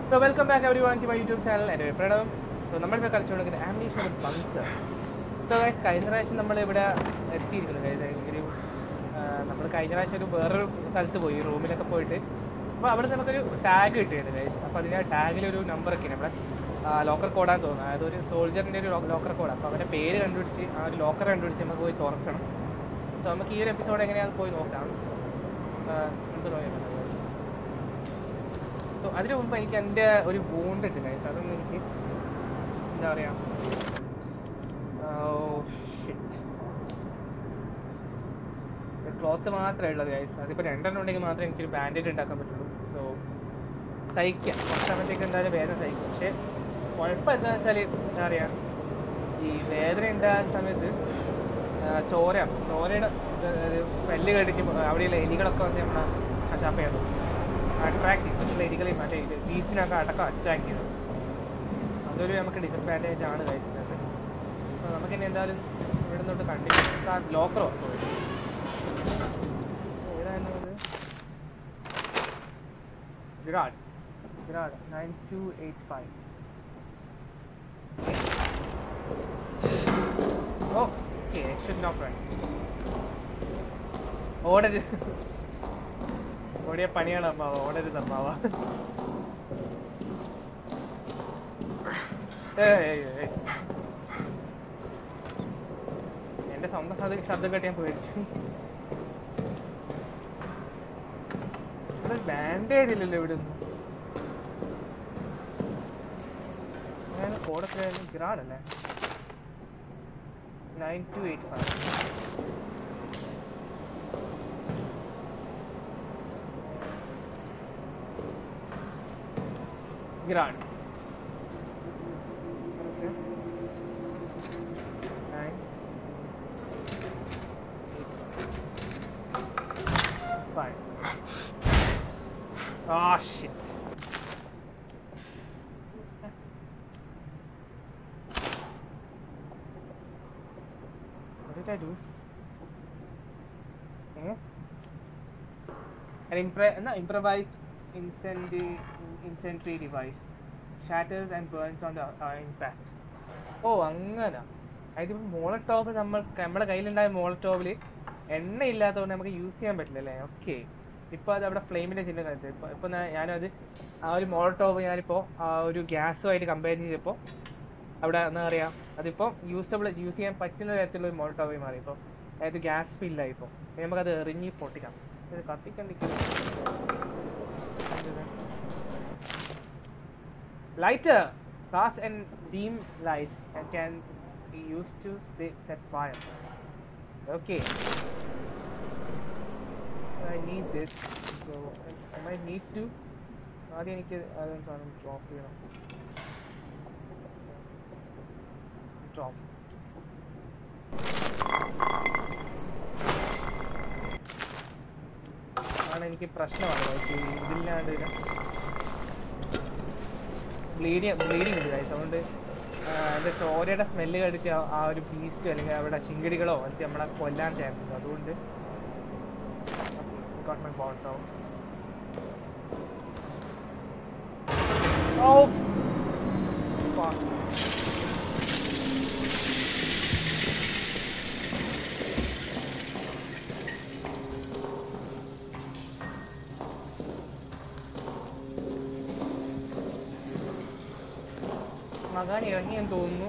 So welcome back everyone to my YouTube channel എൻ്റെ Pranav so നമ്മളിപ്പോൾ കളിച്ചുകൊണ്ടിരിക്കുന്ന ambition bunker so guys കഴിഞ്ഞ പ്രാവശ്യം നമ്മളിവിടെ എത്തിയിരിക്കുന്നു ഗൈസ് ഒരു നമ്മൾ കഴിഞ്ഞ പ്രാവശ്യം ഒരു വേറൊരു സ്ഥലത്ത് പോയി റൂമിലൊക്കെ പോയിട്ട് അപ്പോൾ അവിടെ നമുക്കൊരു ടാഗ് കിട്ടിയിരുന്നു ഗൈസ് അപ്പോൾ അതിന് ആ ടാഗിലൊരു നമ്പറൊക്കെ നമ്മുടെ ലോക്കർ കോഡാന്ന് തോന്നുന്നു അതായത് ഒരു സോൾജറിൻ്റെ ഒരു ലോക്കർ കോഡ് അപ്പോൾ അവൻ്റെ പേര് കണ്ടുപിടിച്ച് ആ ഒരു ലോക്കർ കണ്ടുപിടിച്ച് നമുക്ക് പോയി തുറക്കണം സോ നമുക്ക് ഈ ഒരു എപ്പിസോഡ് എങ്ങനെയാണെന്ന് പോയി നോക്കാം ആ, നമുക്ക് നോക്കാം സോ അതിനു മുമ്പ് എനിക്ക് എൻ്റെ ഒരു വൂണ്ട് ഉണ്ട് ഗൈസ് അതൊന്നും എനിക്ക് എന്താ പറയാ ക്ലോത്ത് മാത്രമേ ഉള്ളത് ഗൈസ് അതിപ്പോൾ രണ്ടെണ്ണം ഉണ്ടെങ്കിൽ മാത്രമേ എനിക്കൊരു ബാൻഡേജ് ഉണ്ടാക്കാൻ പറ്റുള്ളൂ സോ സഹിക്കാം കുറച്ച് സമയത്തേക്ക് എന്തായാലും വേദന സഹിക്കും പക്ഷേ കുഴപ്പം എന്താണെന്ന് വെച്ചാൽ എന്താ പറയുക ഈ വേദന ഉണ്ടാകുന്ന സമയത്ത് ആ, ചോര ചോരയുടെ സ്മെല്ല് കടിക്കുമ്പോൾ അവിടെയുള്ള എലികളൊക്കെ വന്ന് നമ്മളെ അറ്റാപ്പ് ചെയ്യണം അട്രാക്ട് ചെയ്യും മറ്റുള്ള എലികളെയും മറ്റേ ഇത് ബീച്ചിനൊക്കെ അടക്കം അറ്റാക്ക് ചെയ്തു അതൊരു നമുക്ക് ഡിസഡ്വാൻറ്റേജ് ആണ് കഴിക്കുന്നത് അപ്പോൾ നമുക്ക് ഇനി എന്തായാലും ഇവിടെ നിന്നോട്ട് കണ്ടിന്യൂ ലോക്കറോ ഏതായിരുന്നു അത് Virat Virat nine two eight five oh okay should not run ഓടരുത് ഓടിയ പണിയാണ് അമ്മാവ ഓടരുത് അമ്മാവ ഏയ് ഏയ് ഏയ്. എന്റെ സ്വന്തം ശബ്ദ- ശബ്ദം കേട്ട് ഞാൻ പേടിച്ചു ബാൻഡേജ് ഇല്ലല്ലോ ഇവിടെ ഒന്നും ഞാൻ കോടൊക്കെ ഗ്രാഡല്ലേ നയൻ ടു എയ്റ്റ് ഫൈവ് ഗ്രാഡ് nine, eight, five. Oh shit. What did I do? Eh? An impre- no, improvised incendiary, incendiary device shatters and burns on the uh, impact. ഓ അങ്ങനെ അതിപ്പോൾ മോളട്ടോപ്പ് നമ്മൾ നമ്മുടെ കയ്യിലുണ്ടായ മോളട്ടോപ്പിൽ എണ്ണ ഇല്ലാത്തതുകൊണ്ട് നമുക്ക് യൂസ് ചെയ്യാൻ പറ്റില്ല അല്ലേ ഓക്കെ ഇപ്പോൾ അത് അവിടെ ഫ്ലെയിമിൻ്റെ ചിഹ്നം കാണിച്ചത് ഇപ്പോൾ ഇപ്പോൾ ഞാനത് ആ ഒരു മോളട്ടോപ്പ് ഞാനിപ്പോൾ ആ ഒരു ഗ്യാസുമായിട്ട് കമ്പയർ ചെയ്തപ്പോൾ അവിടെ എന്താ പറയുക അതിപ്പോൾ യൂസബിൾ യൂസ് ചെയ്യാൻ പറ്റുന്ന തരത്തിലുള്ള ഒരു മോളട്ടോപ്പായി മാറി ഇപ്പോൾ അതായത് ഗ്യാസ് ഫില്ലായി ഇപ്പോൾ ഇനി നമുക്കത് എറിഞ്ഞ് പൊട്ടിക്കാം ഇത് കത്തിക്കണ്ടിരിക്കുന്നു Lighter, fast and dim light and can be used to se- set fire. Okay. I need this. So I, I might need to. ആദ്യം എനിക്ക് അതൊന്ന് സാധനം ഡ്രോപ്പ് ചെയ്യണം ഡ്രോപ്പ് ആണ് എനിക്ക് പ്രശ്നമാണ് എനിക്ക് ഇതില്ലാണ്ട് ഇതിന് ബ്ലീഡിങ് ബ്ലീഡിങ് ഉണ്ട് guys. അതുകൊണ്ട് ആ, അതിന്റെ ചോരയുടെ സ്മെല്ല് കടിച്ച് ആ- ആ ഒരു ബീസ്റ്റ് അല്ലെങ്കിൽ അവിടെ ചിങ്കിടികളോ അല്ലെങ്കിൽ നമ്മളെ കൊല്ലാൻ ചാൻസ് ഉണ്ട് അതുകൊണ്ട് got my bot down. Oh! Fuck. മകാൻ ഇറങ്ങിയെന്ന് തോന്നുന്നു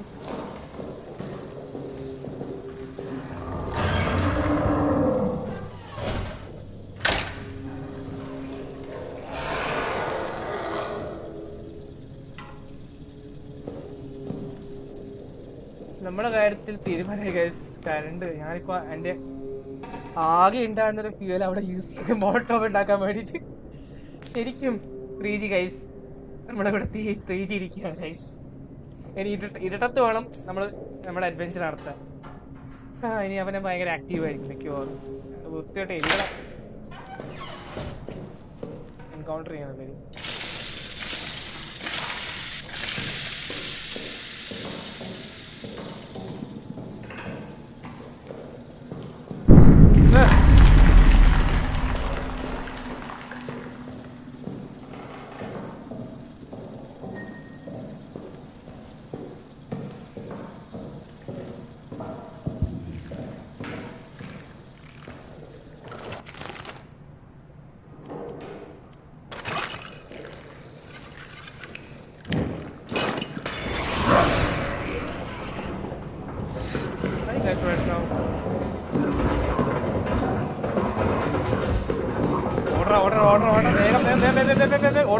നമ്മുടെ കാര്യത്തിൽ തീരുമാനമായി കറണ്ട് ഞാനിപ്പോ എന്റെ ആകെ ഉണ്ടാകുന്നൊരു ഫ്യൂൽ അവിടെ യൂസ് ചെയ്ത് മോട്ടോ ഉണ്ടാക്കാൻ വേണ്ടിയിട്ട് ശരിക്കും ത്രീ ജി ഗൈസ് നമ്മളിവിടെ ത്രീ ജി ഇരിക്കുകയാണ് ഗൈസ് ഇനി ഇരുട്ട ഇരുട്ടത്ത് വേണം നമ്മൾ നമ്മുടെ അഡ്വഞ്ചർ നടത്താൻ ആ ഇനി അവനെ ഭയങ്കര ആക്റ്റീവ് ആയിരിക്കും മിക്കവാറും വൃത്തിയായിട്ട് എലികളെ എൻകൗണ്ടർ ചെയ്യാൻ വരും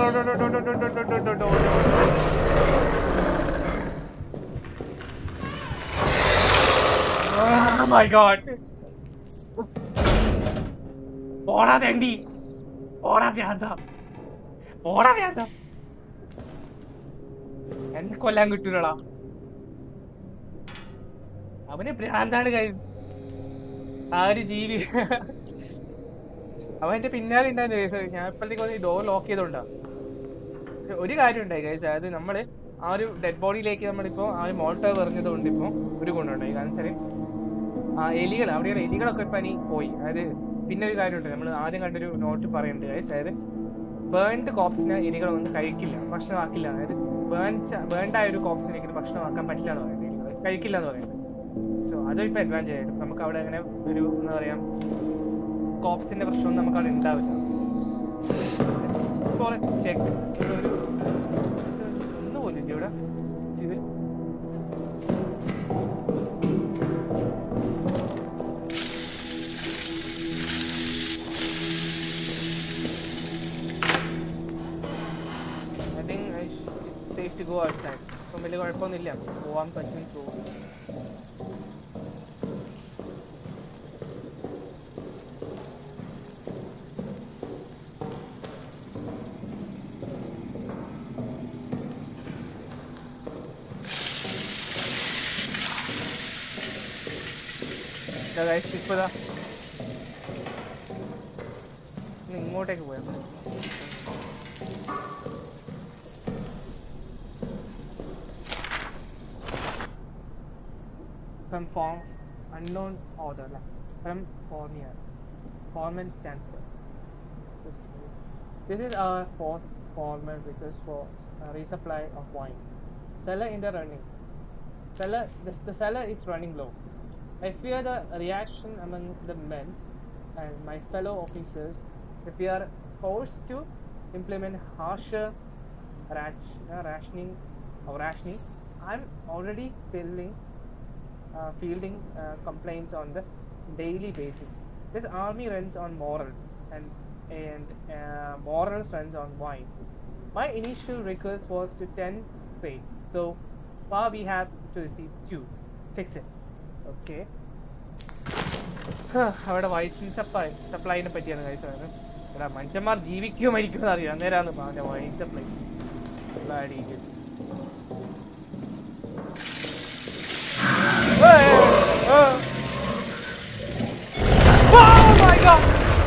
ഓട് ഓട് ഓട് ഓട് ഓട് ഓട് ഓട് ഓട് ഓട് ഓട് ഓട്. Oh my god. പോടാ തെണ്ടി പോടാ ഭ്രാന്ത പോടാ ഭ്രാന്ത എന്നെ കൊല്ലാൻ കിട്ടൂലടാ അവന് ഭ്രാന്താണ് കൈ ആ ഒരു ജീവി അവൻ എന്റെ പിന്നാലെ ഉണ്ടായിരുന്നു guys. ഞാൻ ഇപ്പോഴത്തേക്ക് ഡോർ ലോക്ക് ചെയ്തോണ്ടാ പക്ഷെ ഒരു കാര്യം ഉണ്ടായി ഗൈസ് അതായത് നമ്മള് ആ ഒരു ഡെഡ് ബോഡിയിലേക്ക് നമ്മളിപ്പോ ആ ഒരു മോൾട്ടോ എറിഞ്ഞത് കൊണ്ട് ഇപ്പോ ഒരു ഗുണമുണ്ടായി കാരണം വെച്ചാല് ആ എലികൾ അവിടെയുള്ള എലികളൊക്കെ ഇപ്പൊ ഇനി പോയി അതായത് പിന്നെ ഒരു കാര്യമുണ്ട് നമ്മൾ ആദ്യം കണ്ടൊരു നോട്ട് പറയുന്നുണ്ട് guys. അതായത് ബേൺഡ് കോപ്സിനെ എലികൾ ഒന്നും കഴിക്കില്ല ഭക്ഷണമാക്കില്ല അതായത് ബേൺസ് ബേൺഡ് ആയ ഒരു കോപ്സിനെ ഒരിക്കലും ഭക്ഷണമാക്കാൻ പറ്റില്ല എന്ന് പറയുന്നത് എലികൾ കഴിക്കില്ല എന്ന് പറയുന്നത് സോ അതൊരു ഇപ്പൊ അഡ്വാൻറ്റേജ് ആയിട്ട് നമുക്ക് അവിടെ അങ്ങനെ ഒരു എന്താ പറയാ കോപ്സിന്റെ പ്രശ്നമൊന്നും നമുക്ക് അവിടെ ഉണ്ടാവില്ല ചെക്ക് ഒരു ഒന്ന് പോലും ഇല്ല ഇവിടെ ഇത് I think I sh- it's safe to go outside. ഇപ്പം വലിയ കുഴപ്പമൊന്നുമില്ല പോവാൻ പറ്റും തോന്നുന്നു ഇതാ guys, ഇപ്പൊ ഇതാ ഇന്ന് ഇങ്ങോട്ടേക്ക് പോയാൽ മതി from form unknown author like from Formier. Foreman Stanford. This is our fourth Foreman request for a resupply of wine. Cellar in the running. Cellar, the, the cellar is running low. I fear the reaction among the men and my fellow officers if we are forced to implement harsher rat- uh, rationing or rationing. I'm already feeling uh, fielding uh, complaints on the daily basis. This army runs on morals and and uh, morals runs on wine. My initial request was to ten crates, so far we have to receive two. Fix it. Okay. അവിടെ white supply സപ്ലൈനെ പറ്റിയാണ് കഴിച്ചത് എടാ മനുഷ്യന്മാർ ജീവിക്കുകയോ മരിക്കുമോ അറിയാം അന്നേരമാണ് അവൻ്റെ white supply Bloody idiots. Hey! Oh! Oh my god!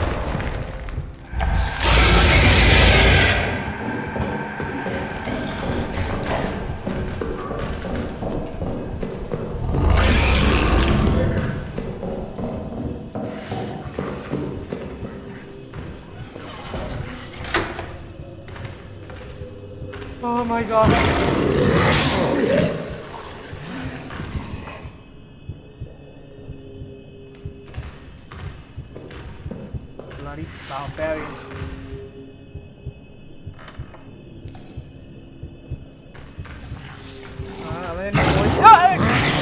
Oh my god. Bloody barbarian. ആ, അവൻ എന്നെ പോയി- ആ, ഏ!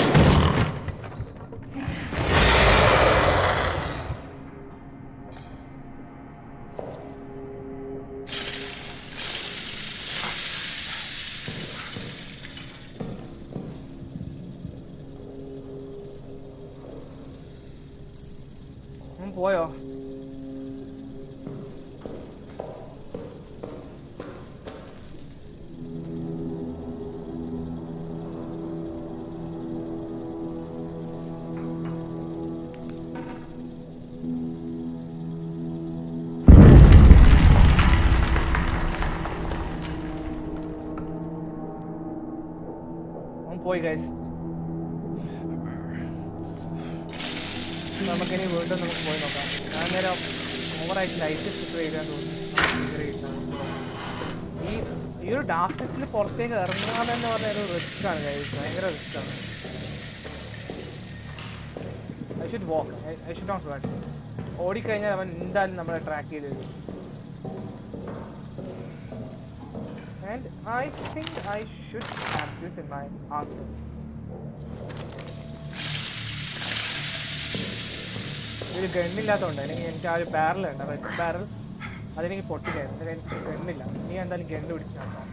അവൻ പോയോ അവൻ പോയി guys നമുക്കിനി വീണ്ടും നമുക്ക് പോയി നോക്കാം ഞാൻ നേരം ഓവറായിട്ട് ലൈറ്റ് സ്റ്റിക്കർ ചെയ്താൽ തോന്നുന്നു ഈ ഈ ഒരു ഡാർക്ക്നെസ്സിൽ പുറത്തേക്ക് ഇറങ്ങാമെന്ന് പറഞ്ഞ ഒരു റിസ്ക് ആണ് guys. ഭയങ്കര റിസ്ക് ആണ് I should walk I should not run ഓടിക്കഴിഞ്ഞാൽ അവൻ എന്തായാലും നമ്മളെ ട്രാക്ക് ചെയ്ത് വരും and I think I should have this in my arsenal ഒരു ഗണ്ണില്ലാത്തതുകൊണ്ട് അല്ലെങ്കിൽ എനിക്ക് ആ ഒരു ബാരൽ ഉണ്ട് റെഡ് ബാരൽ അതെനിക്ക് പൊട്ടിക്കാൻ എൻ്റെ കയ്യിൽ ഗണ്ണില്ല നീ എന്തായാലും ഗണ്ണ് പിടിച്ചു നോക്കാം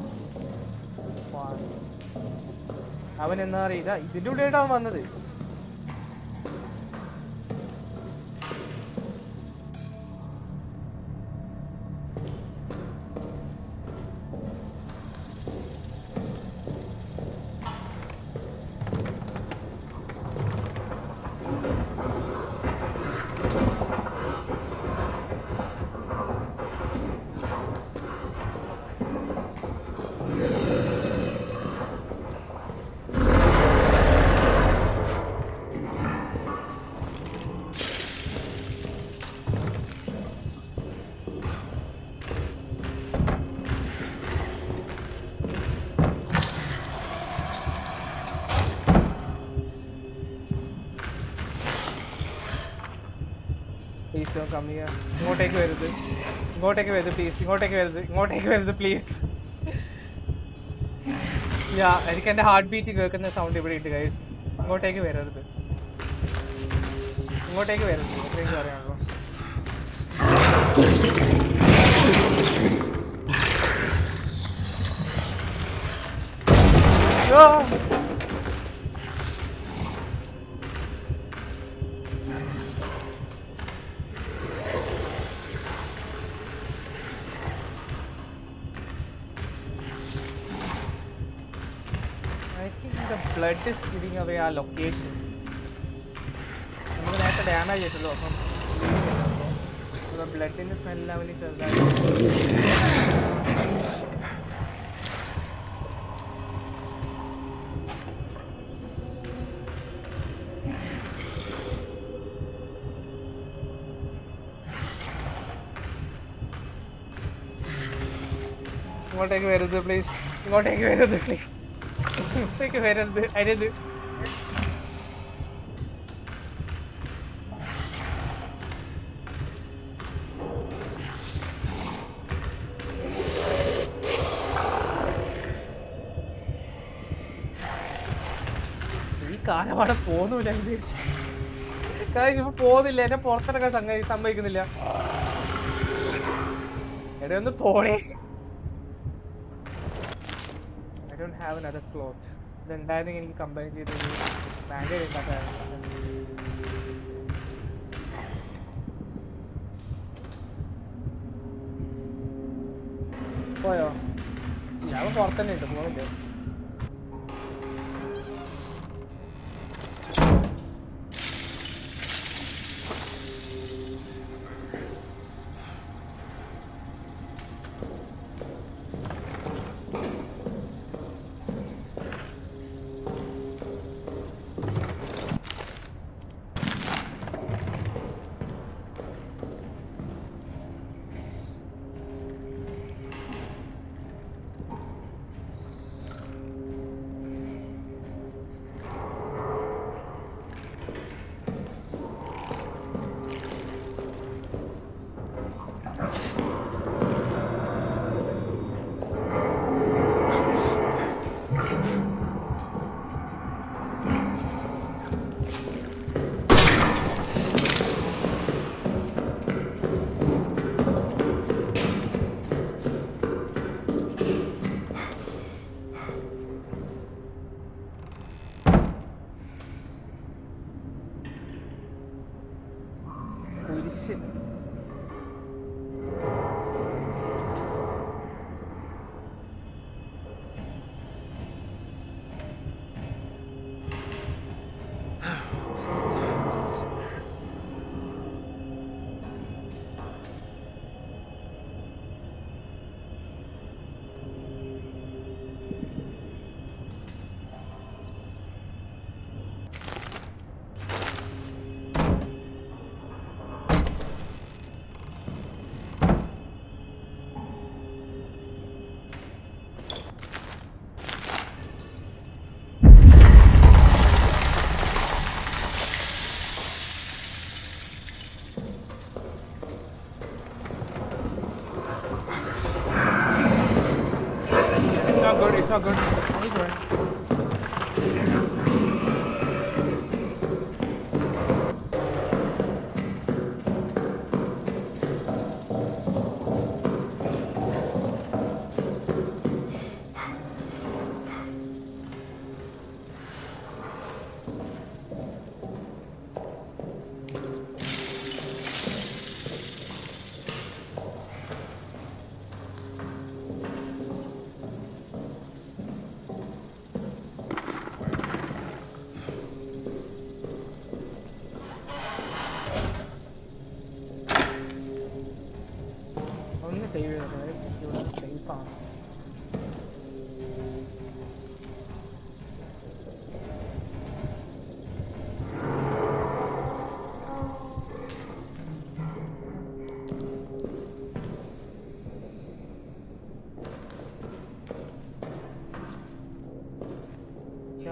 അവൻ എന്താ അറിയില്ല ഇതിൻ്റെ കൂടെയായിട്ട് അവൻ വന്നത് പ്ലീസ് ഡോൺ കം ഹിയർ ഇങ്ങോട്ടേക്ക് വരരുത് ഇങ്ങോട്ടേക്ക് വരരുത് പ്ലീസ് ഇങ്ങോട്ടേക്ക് വരരുത് ഇങ്ങോട്ടേക്ക് വരരുത് പ്ലീസ് യാ എനിക്ക് എൻ്റെ ഹാർട്ട് ബീറ്റ് കേൾക്കുന്ന സൗണ്ട് ഇവിടെ ഉണ്ട് ഗൈസ് ഇങ്ങോട്ടേക്ക് വരരുത് ഇങ്ങോട്ടേക്ക് വരരുത് അത്രയും പറയാനുള്ളൂ ആ I think the blood is giving away our location. നമുക്ക് നേരത്തെ ഡാമേജ് ചെയ്തിട്ടുള്ളൂ അപ്പം ബ്ലഡിന്റെ സ്മെല്ല് അവന് ചെറുതായി ഇങ്ങോട്ടേക്ക് വരരുത് പ്ലീസ് ഇങ്ങോട്ടേക്ക് വരരുത് പ്ലീസ് ഇങ്ങോട്ടേക്ക് വരരുത് അരുത് ഈ കാലപാടെ പോന്നില്ല ഇത് കാര്യം ഇപ്പൊ പോകുന്നില്ല എന്നെ പുറത്തിറക്കാൻ സംഗ- സമ്മതിക്കുന്നില്ല എടെ ഒന്ന് പോണേ I don't have another cloth ഇതുണ്ടായിരുന്നെങ്കിൽ എനിക്ക് കമ്പൈൻ ചെയ്തൊരു ബാൻഡേജ് ഉണ്ടാക്കാമായിരുന്നു പോയോ ഞാൻ പുറത്തന്നെ ഉണ്ട് പോകുന്നില്ല കുരിശ് It's not good, it's not good. I need to run.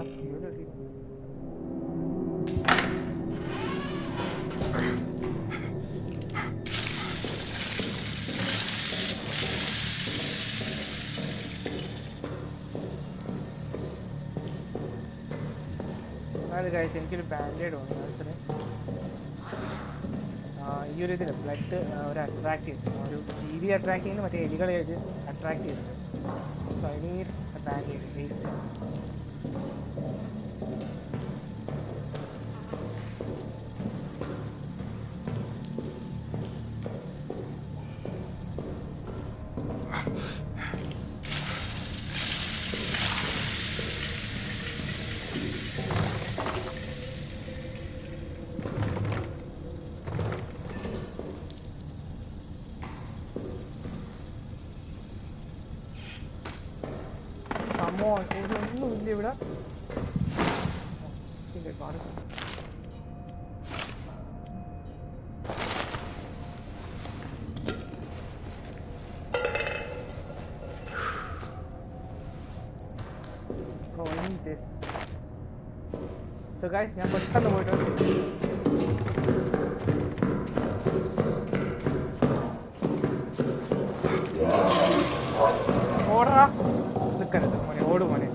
ഇവിടെ എത്തി. അത് കഴിച്ച് എനിക്കൊരു ബാൻഡേഡ് വന്നു അത്ര ഈ ഒരു ഇതിൽ ബ്ലഡ് ഒരു അട്രാക്ട് ചെയ്തു ഒരു ടി വി അട്രാക്ട് ചെയ്യുന്നു മറ്റേ എലികളെ ഇത് അട്രാക്ട് ചെയ്തു so I need bandaged waste come on ഇതൊന്നുമില്ല ഇവിടെ ഇല്ല, കാണും. Oh, I need this. So guys, ഞാൻ പെട്ടെന്ന് പോയിട്ട് ഓടറാ നിൽക്കരുത് മോനെ ഓട് മോനെ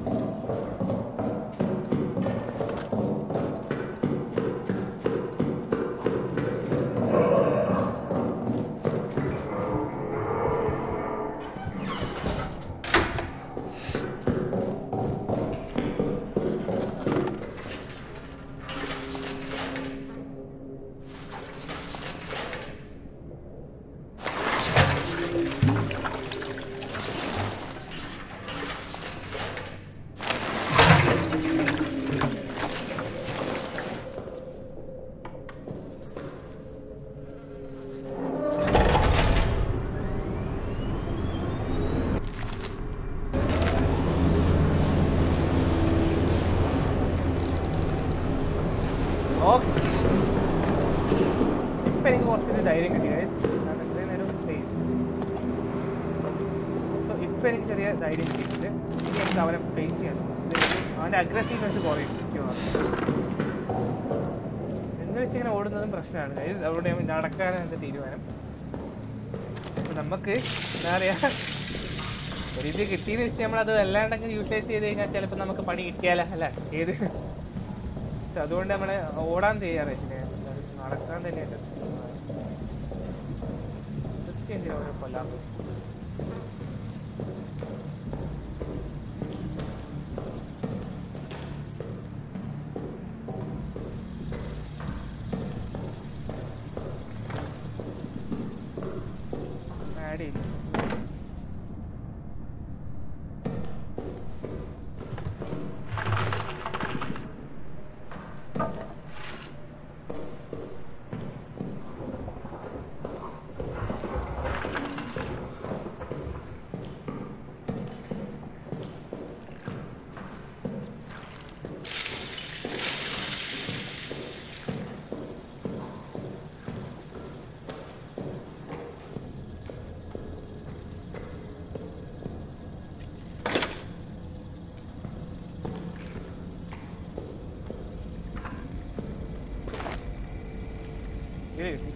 ഓക്കെ ഇപ്പം എനിക്ക് കുറച്ചൊരു ധൈര്യം കിട്ടി guys. കാരണം ഇത്രയും നേരം ചെയ്തു സോ ഇപ്പം എനിക്ക് ചെറിയ ധൈര്യം കിട്ടിയിട്ടുണ്ട് ഇനി എനിക്ക് അവനെ ഫേസ് ചെയ്യണം ഇത് അവൻ്റെ അഗ്രസീവ്നെസ് കുറയും മിക്കവാറും എന്ന് വെച്ചിങ്ങനെ ഓടുന്നതും പ്രശ്നമാണ് guys. അവിടെ നടക്കാനാണ് എൻ്റെ തീരുമാനം അപ്പൊ നമുക്ക് എന്താ പറയാ ഒരു ഇത് കിട്ടിയെന്ന് വെച്ച് നമ്മളത് വല്ലാണ്ടങ്ങ് യൂട്ടിലൈസ് ചെയ്ത് കഴിഞ്ഞാൽ ചിലപ്പോൾ നമുക്ക് പണി കിട്ടിയാലോ അല്ല ഏത് പക്ഷെ അതുകൊണ്ട് നമ്മള് ഓടാൻ തയ്യാറായിട്ടില്ല നടക്കാൻ തന്നെയല്ല ഇതൊക്കെ എന്തിനാ ഓരോ കൊല്ലാൻ പോകും ആഡ് ചെയ്തു ഇത് കിട്ടി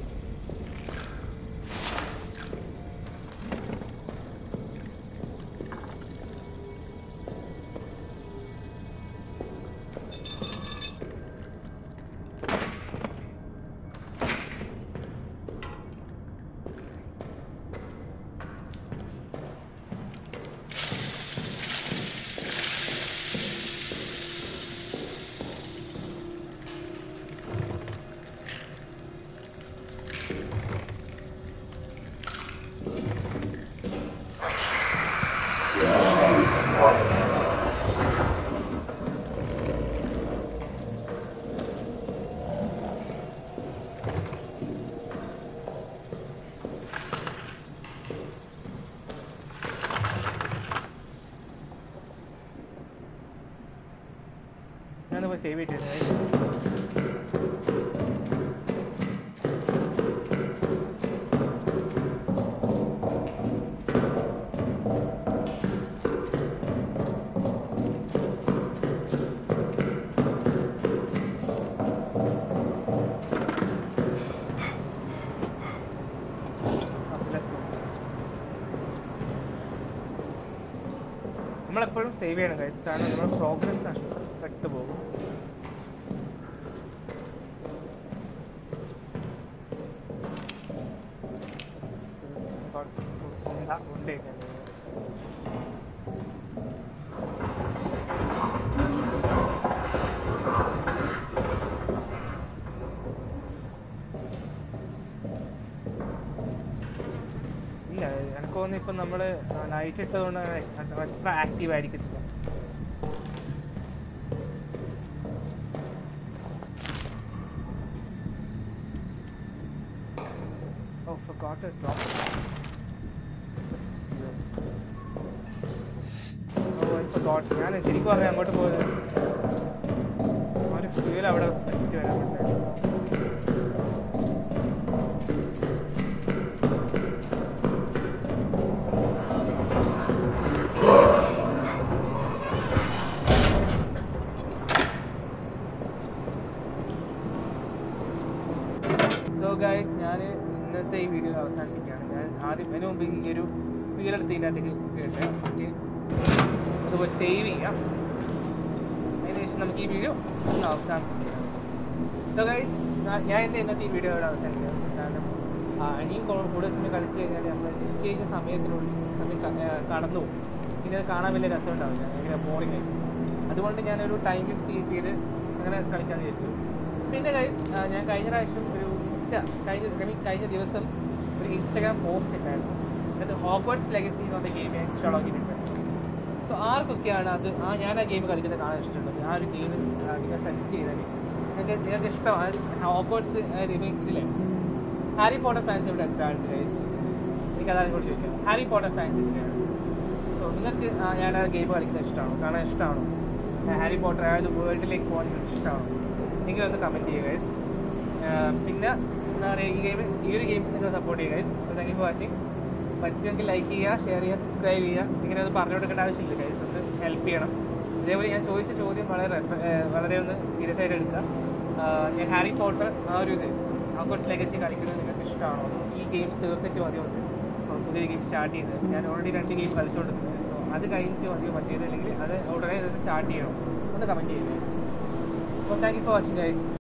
ഞാനിപ്പോൾ സേവ് ചെയ്തിട്ടുണ്ട് നമ്മളെപ്പോഴും സേവ് ചെയ്യണം guys. കാരണം നമ്മുടെ പ്രോഗ്രസ് നഷ്ടപ്പെട്ടു പോകും ഉണ്ടാ ഉണ്ടേ ഇല്ല എനിക്ക് തോന്നുന്നു ഇപ്പം നമ്മൾ നൈറ്റ് ഇട്ടതുകൊണ്ട് അത്ര ആക്റ്റീവ് ആയിരിക്കത്തില്ല Oh, forgot to drop it. Oh, I forgot. ഞാൻ ശരിക്കും പറഞ്ഞാൽ അങ്ങോട്ട് പോയത് ഒരു ഫ്യൂൽ അവിടെ വെച്ചിട്ട് വരാൻ പറ്റില്ല സോ ഗൈസ് ഞാൻ ഇന്നത്തെ ഈ വീഡിയോ അവസാനിപ്പിക്കുകയാണ് ഞാൻ ആദ്യം അതിന് മുമ്പ് ഈ ഒരു ഫീൽ എടുത്ത് ഇതിൻ്റെ അകത്തേക്ക് ഇട്ട് അതുപോലെ സേവ് ചെയ്യാം അതിനുശേഷം നമുക്ക് ഈ വീഡിയോ ഒന്ന് അവസാനിപ്പിക്കാം സോ ഗൈസ് ഞാൻ ഇന്ന് ഇന്നത്തെ ഈ വീഡിയോ ഇവിടെ അവസാനിക്കാം കാരണം ആ, ഇനിയും കൊ- കൂടുതൽ സമയം കളിച്ച് കഴിഞ്ഞാൽ നമ്മൾ നിശ്ചയിച്ച സമയത്തിനുള്ളിൽ സമയം ക- ആ, കടന്നു പോകും പിന്നെ അത് കാണാൻ വലിയ രസം ഉണ്ടാവില്ല ഭയങ്കര ബോറിംഗ് ആയിരിക്കും അതുകൊണ്ട് ഞാനൊരു ടൈം ലിമിറ്റ് ചെയ്ത് അങ്ങനെ കളിക്കാമെന്ന് വിചാരിച്ചു പിന്നെ ഗൈസ് ഞാൻ കഴിഞ്ഞ പ്രാവശ്യം ഒരു ഇൻസ്റ്റ കഴിഞ്ഞ I mean, കഴിഞ്ഞ ദിവസം ഒരു ഇൻസ്റ്റാഗ്രാം പോസ്റ്റ് ഉണ്ടായിരുന്നു അത് ഹോഗ്വർട്സ് ലെഗസി എന്ന് പറഞ്ഞ ഗെയിം ഞാൻ ഇൻസ്റ്റാൾ ആക്കിയിട്ടുണ്ട് സോ ആർക്കൊക്കെയാണ് അത് ആ ഞാൻ ആ ഗെയിം കളിക്കുന്നത് കാണാൻ ഇഷ്ടമുള്ളത് ആ ഒരു ഗെയിം നിങ്ങൾ സജസ്റ്റ് ചെയ്താൽ നിങ്ങൾക്ക് നിങ്ങൾക്ക് ഇഷ്ടമാണ് ഹോഗ്വർട്സ് ഇതില്ലേ ഹാരി പോട്ടർ ഫാൻസ് ഇവിടെ എത്ര ആളുണ്ട് ഗൈസ് എനിക്ക് അതാണ് കൂടി ചോദിക്കാം ഹാരി പോട്ടർ ഫാൻസ് എത്രയാണ് സോ നിങ്ങൾക്ക് ആ, ഞാൻ ആ ഗെയിം കളിക്കുന്നത് ഇഷ്ടമാണോ കാണാൻ ഇഷ്ടമാണോ ഹാരി പോട്ടർ ആ ഒരു വേൾഡിലേക്ക് പോകാൻ നിങ്ങൾക്ക് ഇഷ്ടമാണോ നിങ്ങൾ ഒന്ന് കമൻറ്റ് ചെയ്യുക ഗൈസ് പിന്നെ എന്താ പറയുക ഈ ഗെയിം ഈ ഒരു ഗെയിം നിങ്ങൾ സപ്പോർട്ട് ചെയ്യുക guys so thank you for watching പറ്റുമെങ്കിൽ ലൈക്ക് ചെയ്യുക ഷെയർ ചെയ്യുക സബ്സ്ക്രൈബ് ചെയ്യുക ഇങ്ങനെ ഒന്ന് പറഞ്ഞു കൊടുക്കേണ്ട ആവശ്യമില്ല ഗൈസ് ഒന്ന് ഹെൽപ്പ് ചെയ്യണം ഇതേപോലെ ഞാൻ ചോദിച്ച ചോദ്യം വളരെ റെഫ- ഏർ വളരെ ഒന്ന് സീരിയസ് ആയിട്ട് എടുക്കുക ആഹ് ഞാൻ ഹാരി പോട്ടർ ആ ഒരു ഇത് ഹോക്കോട്സ് ലെഗസി കളിക്കുന്നത് നിങ്ങൾക്ക് ഇഷ്ടമാണോ ഈ ഗെയിം തീർത്തിട്ട് മതിയോ എന്ന് അപ്പോൾ പുതിയ ഗെയിം സ്റ്റാർട്ട് ചെയ്തത് ഞാൻ ഓൾറെഡി രണ്ട് ഗെയിം കളിച്ചുകൊണ്ടിരുന്നത് സോ അത് കഴിഞ്ഞിട്ട് മതിയോ മറ്റേത് അല്ലെങ്കിൽ അത് ഉടനെ തന്നെ സ്റ്റാർട്ട് ചെയ്യണം ഒന്ന് കമൻറ്റ് ചെയ്യുക guys so thank you for watching guys